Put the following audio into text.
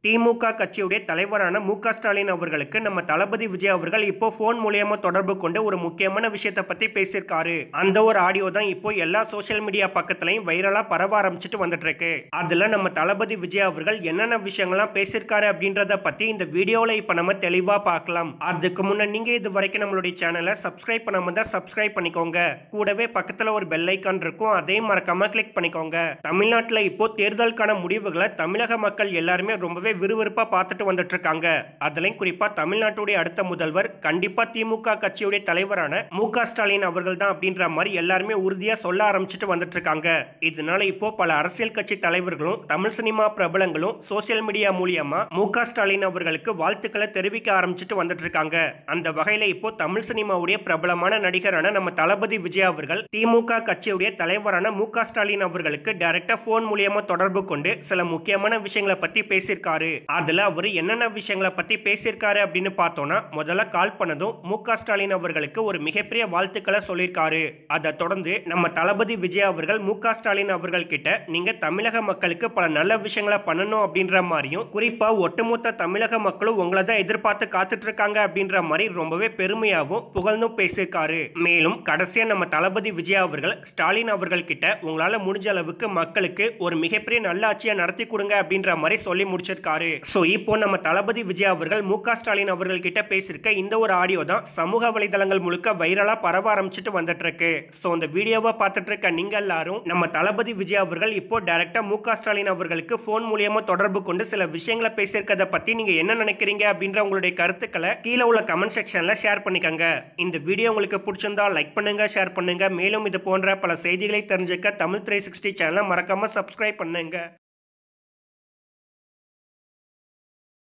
திமுக கட்சியுடைய தலைவரான மு க ஸ்டாலின் அவர்களுக்கு நம்ம தளபதி விஜய் அவர்கள் இப்போ ஃபோன் மூலியமா தொடர்பு கொண்டு ஒரு முக்கியமான விஷயத்தை பத்தி பேசியிருக்காரு அந்த ஒரு ஆடியோ தான் இப்போ எல்லா சோஷியல் மீடியா பக்கத்துலயும் வைரலா பரவ ஆரம்பிச்சிட்டு வந்துட்டு இருக்கு அதுல நம்ம தளபதி விஜய் அவர்கள் என்னென்ன விஷயங்கள்லாம் பேசியிருக்காரு அப்படின்றத பத்தி இந்த வீடியோல இப்ப நம்ம தெளிவா பார்க்கலாம் அதுக்கு முன்ன நீங்க இது வரைக்கும் நம்மளுடைய சேனலை சப்ஸ்கிரைப் பண்ணாம தான் சப்ஸ்கிரைப் பண்ணிக்கோங்க கூடவே பக்கத்துல ஒரு பெல் ஐக்கான் இருக்கும் அதையும் மறக்காம கிளிக் பண்ணிக்கோங்க தமிழ்நாட்டுல இப்போ தேர்தலுக்கான முடிவுகளை தமிழக மக்கள் எல்லாருமே ரொம்பவே விறுவிறுப்பா பார்த்துட்டு வந்துட்டு இருக்காங்க அதுலயும் குறிப்பா தமிழ்நாட்டுடைய அடுத்த முதல்வர் கண்டிப்பா திமுக கட்சியுடைய தலைவரான மு க ஸ்டாலின் அவர்கள் தான் அப்படின்ற மாதிரி எல்லாருமே உறுதியா சொல்ல ஆரம்பிச்சிட்டு வந்துட்டு இருக்காங்க இதனால இப்போ பல அரசியல் கட்சி தலைவர்களும் தமிழ் சினிமா பிரபலங்களும் சோசியல் மீடியா மூலியமா மு க ஸ்டாலின் அவர்களுக்கு வாழ்த்துக்களை தெரிவிக்க ஆரம்பிச்சிட்டு வந்துட்டு இருக்காங்க அந்த வகையில இப்போ தமிழ் சினிமாவுடைய பிரபலமான நடிகரான நம்ம தளபதி விஜய் அவர்கள் திமுக கட்சியுடைய தலைவரான மு க ஸ்டாலின் அவர்களுக்கு டைரக்டா போன் மூலியமா தொடர்பு கொண்டு சில முக்கியமான விஷயங்களை பத்தி பேசியிருக்காரு அதுல அவர் என்னென்ன விஷயங்களை பத்தி பேசியிருக்காரு அப்படின்னு பார்த்தோம்னா முதல்ல கால் பண்ணதும் மு க ஸ்டாலின் அவர்களுக்கு ஒரு மிகப்பெரிய வாழ்த்துக்களை சொல்லியிருக்காரு அதை தொடர்ந்து நம்ம தளபதி விஜய் அவர்கள் மு க ஸ்டாலின் அவர்கள் கிட்ட நீங்க தமிழக மக்களுக்கு பல நல்ல விஷயங்களை பண்ணணும் அப்படின்ற மாதிரியும் குறிப்பா ஒட்டுமொத்த தமிழக மக்களும் உங்களை தான் எதிர்பார்த்து காத்துட்டு இருக்காங்க அப்படின்ற மாதிரி ரொம்பவே பெருமையாகவும் புகழ்ந்தும் பேசியிருக்காரு மேலும் கடைசியா நம்ம தளபதி விஜய் அவர்கள் ஸ்டாலின் அவர்கள் கிட்ட உங்களால முடிஞ்ச அளவுக்கு மக்களுக்கு ஒரு மிகப்பெரிய நல்ல ஆட்சியை நடத்தி கொடுங்க அப்படின்ற மாதிரி சொல்லி முடிச்சிருக்காரு சோ இப்போ நம்ம தளபதி விஜய் அவர்கள் மு க ஸ்டாலின் அவர்கள் கிட்ட பேசியிருக்க இந்த ஒரு ஆடியோ தான் சமூக வலைதளங்கள் முழுக்க வைரலா பரவ ஆரம்பிச்சிட்டு வந்துட்டு இருக்கு சோ இந்த வீடியோவை பார்த்துட்டு இருக்க நீங்க எல்லாரும் நம்ம தளபதி விஜய் அவர்கள் இப்போ டைரக்டா மு க ஸ்டாலின் அவர்களுக்கு போன் மூலியமா தொடர்பு கொண்டு சில விஷயங்களை பேசியிருக்கத பத்தி நீங்க என்ன நினைக்கிறீங்க அப்படின்ற உங்களுடைய கருத்துக்களை கீழே உள்ள கமெண்ட் செக்ஷன்ல ஷேர் பண்ணிக்கங்க இந்த வீடியோ உங்களுக்கு பிடிச்சிருந்தா லைக் பண்ணுங்க ஷேர் பண்ணுங்க மேலும் இது போன்ற பல செய்திகளை தெரிஞ்சுக்க தமிழ் த்ரீ சிக்ஸ்டி சேனலை மறக்காம சப்ஸ்கிரைப் பண்ணுங்க